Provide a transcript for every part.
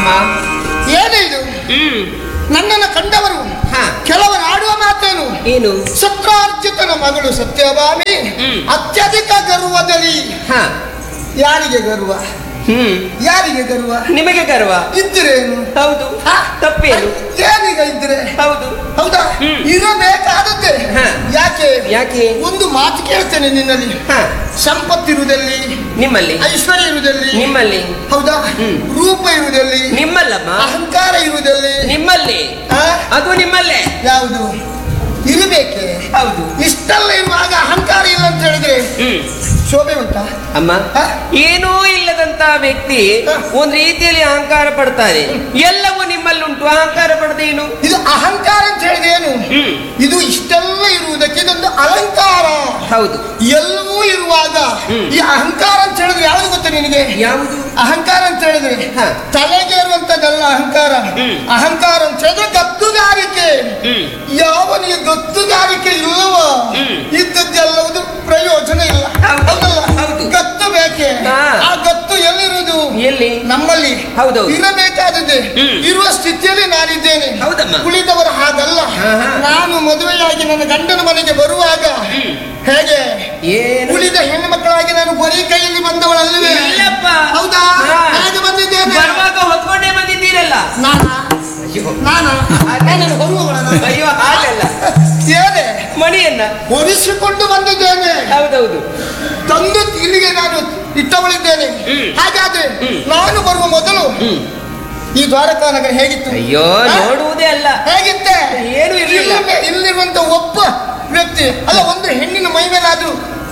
ಅಮ್ಮ ಏನೇ ಇದು ಹ್ಮ್ ನನ್ನನ್ನು ಕಂಡವರು ಹಾ. ಕೆಲವರು ಆಡುವ ಮಾತೇನು ಏನು ಸತ್ರಾರ್ಜಿತನ ಮಗಳು ಸತ್ಯಭಾಮಿ ಹ್ಮ್. ಅತ್ಯಧಿಕ ಗರ್ವದಲ್ಲಿ ಹಾ ಯಾರಿಗೆ ಗರ್ವ ಹ್ಮ್ ಯಾರಿಗೆ ಗರ್ವ ನಿಮಗೆ ಗರ್ವ ಇದ್ರೇನು ಹೌದು ಹಾ? ತಪ್ಪೇನು ಏನೀಗ ಇದ್ರೆ ಹೌದು ಹೌದಾ ಹ್ಮ್. ಇರಬೇಕಾದದ್ದೇ ಹಾ. ಯಾಕೆ ಯಾಕೆ ಒಂದು ಮಾತು ಕೇಳ್ತೇನೆ ನಿನ್ನಲ್ಲಿ ಹಾ ಸಂಪತ್ತಿರುವುದಲ್ಲಿ ನಿಮ್ಮಲ್ಲಿ ಐಶ್ವರ್ಯ ಇರುವುದಲ್ಲಿ ನಿಮ್ಮಲ್ಲಿ ಹೌದಾ ಹ್ಮ್. ರೂಪ ಇರುವುದಲ್ಲಿ ನಿಮ್ಮಲ್ಲಮ್ಮ ಅಹಂಕಾರ ಇರುವುದಲ್ಲಿ ನಿಮ್ಮಲ್ಲಿ ಆ? ಅದು ನಿಮ್ಮಲ್ಲೇ ಯಾವುದು ಇರಬೇಕೆ ಹೌದು ಇಷ್ಟೆಲ್ಲ ಇರುವಾಗ ಅಹಂಕಾರ ಇಲ್ಲ ಅಂತ ಹೇಳಿದ್ರೆ ಹ್ಮ್ ಶೋಭೆ ಉಂಟಾ ಅಮ್ಮ ಹಾ? ಏನೂ ಇಲ್ಲದಂತ ವ್ಯಕ್ತಿ ಹಾ. ಒಂದ್ ರೀತಿಯಲ್ಲಿ ಅಹಂಕಾರ ಪಡ್ತಾರೆ ಎಲ್ಲವೂ ನಿಮ್ಮಲ್ಲುಂಟು ಅಹಂಕಾರ ಪಡೆದೇನು ಇದು ಅಹಂಕಾರ ಅಂತ ಹೇಳಿದ್ರೆ ಏನು ಹ್ಮ್. ಇದು ಇಷ್ಟೆಲ್ಲ ಇರುವುದಕ್ಕೆ ಇದೊಂದು ಅಲಂಕಾರ ಹೌದು ಎಲ್ಲವೂ ಇರುವಾಗ ಹ್ಮ್. ಈ ಅಹಂಕಾರ ಅಂತ ಹೇಳಿದ್ರೆ ಯಾವುದು ಗೊತ್ತಾ ನಿನಗೆ ಯಾವುದು ಅಹಂಕಾರ ಅಂತ ಹೇಳಿದ್ರೆ ಹಾ. ತಲೆಗೆ ಇರುವಂತದ್ದಲ್ಲ ಅಹಂಕಾರ ಹ್ಮ್. ಅಹಂಕಾರ ಅಂತ ಹೇಳಿದ್ರೆ ಗತ್ತುಗಾರಿಕೆ ಹ್ಮ್. ಯಾವನಿಗೆ ಗತ್ತುಗಾರಿಕೆ ಇಲ್ಲವೋ ಹ್ಮ್. ಇದ್ದದ್ದೆಲ್ಲವುದು ಪ್ರಯೋಜನ ಇಲ್ಲ ಹೌದು. ಹೌದಲ್ಲ? ಹೌದು. ಗತ್ತು ಬೇಕೆ ಹಾ. ಆ ಗತ್ತು ಎಲ್ಲಿರುವುದು ಎಲ್ಲಿ ನಮ್ಮಲ್ಲಿ ಹೌದೌದು. ಇರಬೇಕಾದದ್ದೇ ಹ್ಮ್. ಇರುವ ಸ್ಥಿತಿಯಲ್ಲಿ ನಾನಿದ್ದೇನೆ ಹೌದಮ್ಮ. ಉಳಿದವರು ಹಾಗಲ್ಲ ಹಾ, ಹಾ. ನಾನು ಮದುವೆಯಾಗಿ ನನ್ನ ಗಂಡನ ಮನೆಗೆ ಬರುವಾಗ ಹ್ಮ್. ಹೇಗೆ ಏನು ಉಳಿದ ಹೆಣ್ಣು ಮಕ್ಕಳಾಗಿ ನಾನು ಬರೀ ಕೈಯಲ್ಲಿ ಬಂದವಳಲ್ಲವೇ ಇಲ್ಲಪ್ಪ ಹೌದಾ ಹಾ. ಹೇಗೆ ಬಂದಿದ್ದೇನೆ ಬರುವಾಗ ಹೊತ್ಕೊಂಡೇ ಬಂದಿದ್ದೀರಲ್ಲ ನಾನಾ ಅಯ್ಯೋ ನಾನಾ ನಾನು ಬರುವವಳ ನಾನು. ಅಯ್ಯೋ ಹಾಗಲ್ಲ ಏನೇ ಮಣಿಯನ್ನ ಹೊರಿಸಿಕೊಂಡು ಬಂದಿದ್ದೇನೆ ಹೌದೌದು ತಂದು ಇಲ್ಲಿಗೆ ನಾನು ಇಟ್ಟವಳಿದ್ದೇನೆ ಹ್ಮ್. ಹಾಗಾದ್ರೆ ಹ್ಮ್. ನಾನು ಬರುವ ಮೊದಲು ಹ್ಮ್ ಈ ದ್ವಾರಕಾ ನಗರ ಹೇಗಿತ್ತು ಅಯ್ಯೋ ಹಾ? ನೋಡುವುದೇ ಅಲ್ಲ ಹೇಗಿತ್ತೆ ಏನೂ ಇರ್ಲಿಲ್ಲ. ಇಲ್ಲಿ- ಇಲ್ಲಿರುವಂತ ಒಬ್ಬ ವ್ಯಕ್ತಿ ಅಲ್ಲ ಒಂದು ಹೆಣ್ಣಿನ ಮೈ ಮೇಲಾದ್ರೂ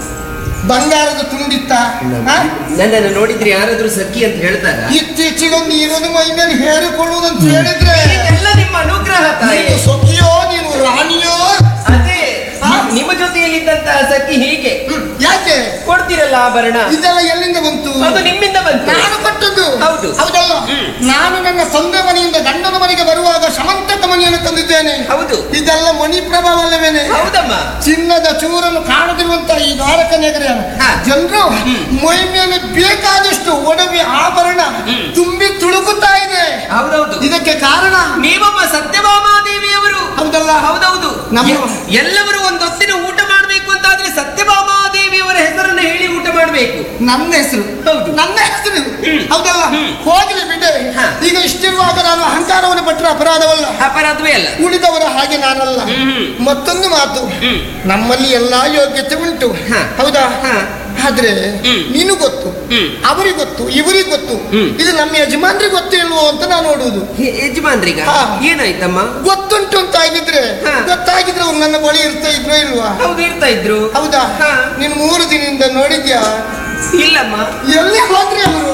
ಬಂಗಾರದ ತುಂಡಿತ್ತ ಹಾ? ನನ್ನನ್ನು ನೋಡಿದ್ರೆ ಯಾರಾದ್ರೂ ಸಖಿ ಅಂತ ಹೇಳ್ತಾರ ಇತ್ತೀಚೆಗೊಂದು ನೀರೊಂದು ಮೈ ಮೇಲೆ ಹೇರಿಕೊಳ್ಳುವುದಂತ ಹೇಳಿದ್ರೆ ಎಲ್ಲ ನಿಮ್ಮ ಅನುಗ್ರಹ ತಾಯಿ ನೀನು ಸೊಕ್ಕಿಯೋ ನೀನು ರಾಣಿಯೋ ಅದೇ ಹಾ? ನಿಮ್ಮ ಜೊತೆಯಲ್ಲಿದ್ದಂತಹ ಸಖಿ ಹೀಗೆ ಹ್ಮ್. ಯಾಕೆ ಕೊಡ್ತಿರಲ್ಲ ಆಭರಣ ಇದೆಲ್ಲ ಎಲ್ಲಿಂದ ಬಂತು ಅದು ನಿಮ್ಮಿಂದ ಬಂತು ನಾನು ಕೊಟ್ಟದ್ದು ಹೌದು. ಹೌದಲ್ಲ ಹ್ಮ್. ನಾನು ನನ್ನ ತಂದೆ ಮನೆಯಿಂದ ಗಂಡನ ಮನೆಗೆ ಬರುವಾಗ ಸಮಂತಕ ಮನೆಯನ್ನು ತಂದಿದ್ದೇನೆ ಹೌದು ಇದೆಲ್ಲ ಮಣಿ ಪ್ರಭಾವಲ್ಲವೇನೆ ಹೌದಮ್ಮ ಚಿನ್ನದ ಚೂರನ್ನು ಕಾಣದಿರುವಂತ ಈ ದ್ವಾರಕ ನಗರ ಹಾ. ಜನರು ಮೈ ಮೇಲೆ ಬೇಕಾದಷ್ಟು ಒಡವೆ ಆಭರಣ ಹ್ಮ್. ತುಂಬಿ ತುಳುಕುತ್ತಾ ಇದೆ ಹೌದೌದು ಇದಕ್ಕೆ ಕಾರಣ ನೀವಮ್ಮ ಸತ್ಯಭಾಮಾದೇವಿಯವರು ಹೌದಲ್ಲ ಹೌದೌದು ನಮ್ಮ- ಎ- ಎಲ್ಲವರು ಒಂದೊತ್ತಿನ ಊಟ ಮಾಡಬೇಕು ಅಂತಾದ್ರೆ ಸತ್ಯಭಾಮಾದೇವಿಯವರ ಹೆಸರನ್ನು ಹೇಳಿ ಊಟ ಮಾಡಬೇಕು ನನ್ನ ಹೆಸರು ಹೌದು. ನನ್ನ ಹೆಸರು ಹ್ಮ್. ಹೌದಲ್ಲ ಹ್ಮ್. ಹೋಗಲಿ ಬಿಟ್ಟೆ ಹಾ. ಈಗ ಇಷ್ಟಿರುವಾಗ ನಾನು ಅಹಂಕಾರವನ್ನು ಪಟ್ಟರೆ ಅಪರಾಧವಲ್ಲ ಅಪರಾಧವೇ ಅಲ್ಲ ಉಳಿದವರ ಹಾಗೆ ನಾನಲ್ಲ ಹ್ಮ್, ಹ್ಮ್. ಮತ್ತೊಂದು ಮಾತು ಹ್ಮ್. ನಮ್ಮಲ್ಲಿ ಎಲ್ಲಾ ಯೋಗ್ಯತೆ ಉಂಟು ಹಾ. ಹೌದಾ ಹಾ. ಆದ್ರೆ ಹ್ಮ್. ನೀನು ಗೊತ್ತು ಹ್ಮ್. ಅವರಿಗೆ ಗೊತ್ತು ಇವರಿಗೆ ಗೊತ್ತು ಹ್ಮ್. ಇದು ನಮ್ಮ ಯಜಮಾನ್ರಿಗೆ ಗೊತ್ತು ಇಲ್ವೋ ಅಂತ ನಾನು ನೋಡುವುದು ಯೆ- ಯಜಮಾನ್ರಿಗ ಹಾ. ಏನಾಯ್ತಮ್ಮ ಗೊತ್ತುಂಟು ಅಂತ ಆಗಿದ್ರೆ ಹಾ. ಗೊತ್ತಾಗಿದ್ರೆ ಅವ್ರು ನನ್ನ ಬಳಿ ಇರ್ತಾ ಇದ್ರೋ ಇಲ್ವಾ ಹೌದು ಇರ್ತಾ ಇದ್ರು ಹೌದಾ ಹಾ. ನೀನು ಮೂರು ದಿನದಿಂದ ನೋಡಿದ್ಯಾ ಇಲ್ಲಮ್ಮ ಎಲ್ಲಿ ಹೋದ್ರಿ ಅವರು